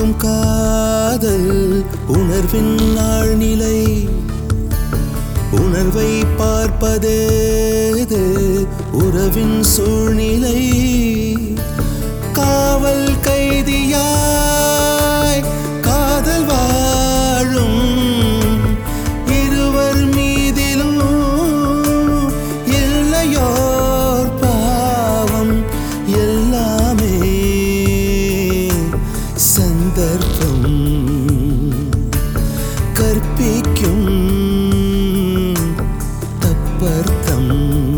பூக்கும் காதல் உணர்வின் ஆழ்நிலை உணர்வை பார்ப்பதேது உறவின் சூழ்நிலை காவல் கைதியாய் காதல் வாழும் இருவர் மீதிலும் இல்லையோர் பாவம் எல்லாமே சந்தர்ப்பம் கற்பிக்கும் தப்பர்த்தம்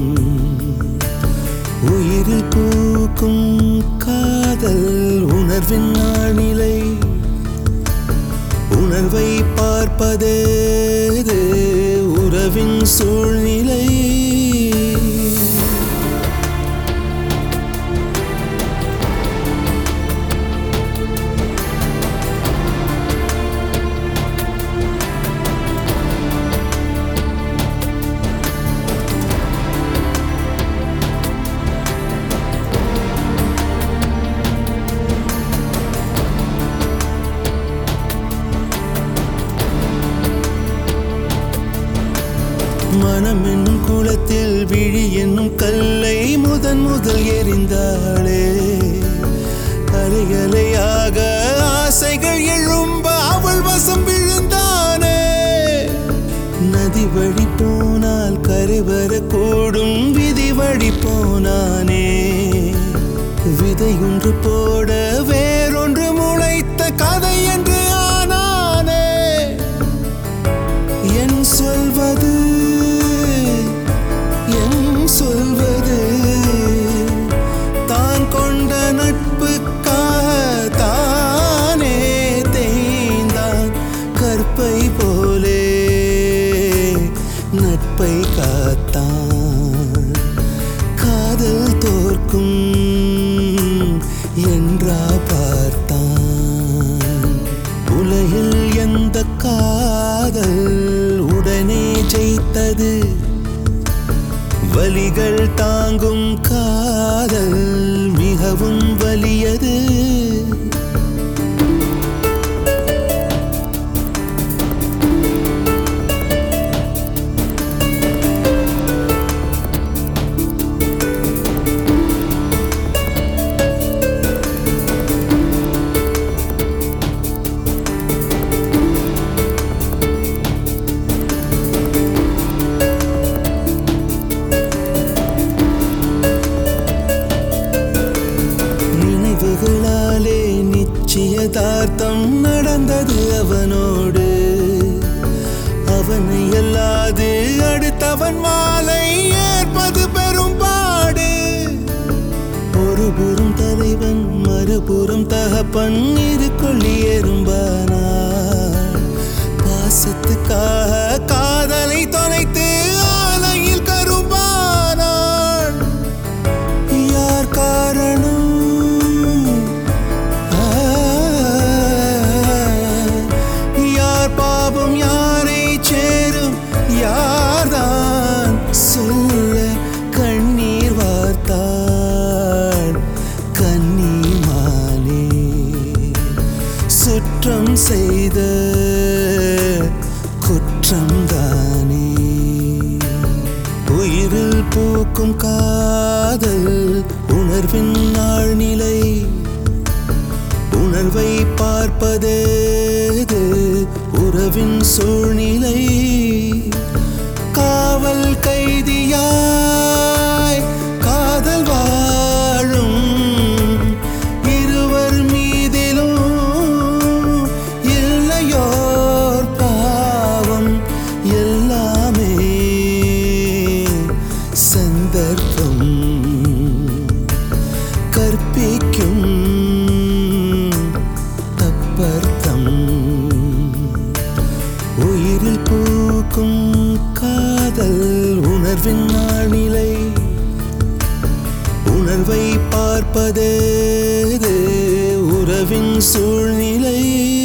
உயிரில் பூக்கும் காதல் உணர்வின் ஆழ்நிலை உணர்வை பார்ப்பதேது உறவின் சூழ்நிலை மனம் என்னும் குளத்தில் விழி என்னும் கல்லை முதன் முதல் எறிந்தாளே அலை அலையாக ஆசைகள் எழும்ப அவள் வசம் விழுந்தானே நதி வழி போனால் கரை வரக்கூடும் விதி வழி போனானே விதை ஒன்று போட வேறொன்று முளைத்த கதை என்று ஆனானே என் சொல்வது என் சொல்வது தான் கொண்ட நட்புக்காக தானே தேய்ந்தான் கற்பை போலே நட்பை காத்தான் காதல் தோற்கும் என்றா பார்த்தான் உலகில் எந்த காதல் உடனே ஜெயித்தது வலிகள் தாங்கும் காதல் மிகவும் வலியது நினைவுகளாலே நிச்சயதார்த்தம் நடந்தது அவனோடு அவனை அல்லாது அடுத்தவன் மாலை ஏற்பது பெரும்பாடு ஒரு புறம் தலைவன் மறுபுறம் தகப்பன் இரு கொள்ளி எறும்பானார் பாசத்துக்காக காதலை தொலைத்து ஆலையில் கரும்பானான் யார் காரணம் ஆ, யார் பாவம் யாரை சேரும் யார்தான் சொல்ல கண்ணீர் வார்த்தாள் கன்னிமானே சுற்றம் செய்த குற்றம் தானே உயிரில் பூக்கும் காதல் உணர்வின் ஆழ்நிலை உணர்வை பார்ப்பதேது உறவின் சூழ்நிலை காவல் கைதியாய் காதல் வாழும் இருவர் மீதிலும் இல்லையோர் பாவம் எல்லாமே சந்தர்ப்பம் கற்பிக்கும் தப்பர்த்தம் உயிரில் பூக்கும் காதல் உணர்வின் ஆழ்நிலை உணர்வை பார்ப்பதேது உறவின் சூழ்நிலை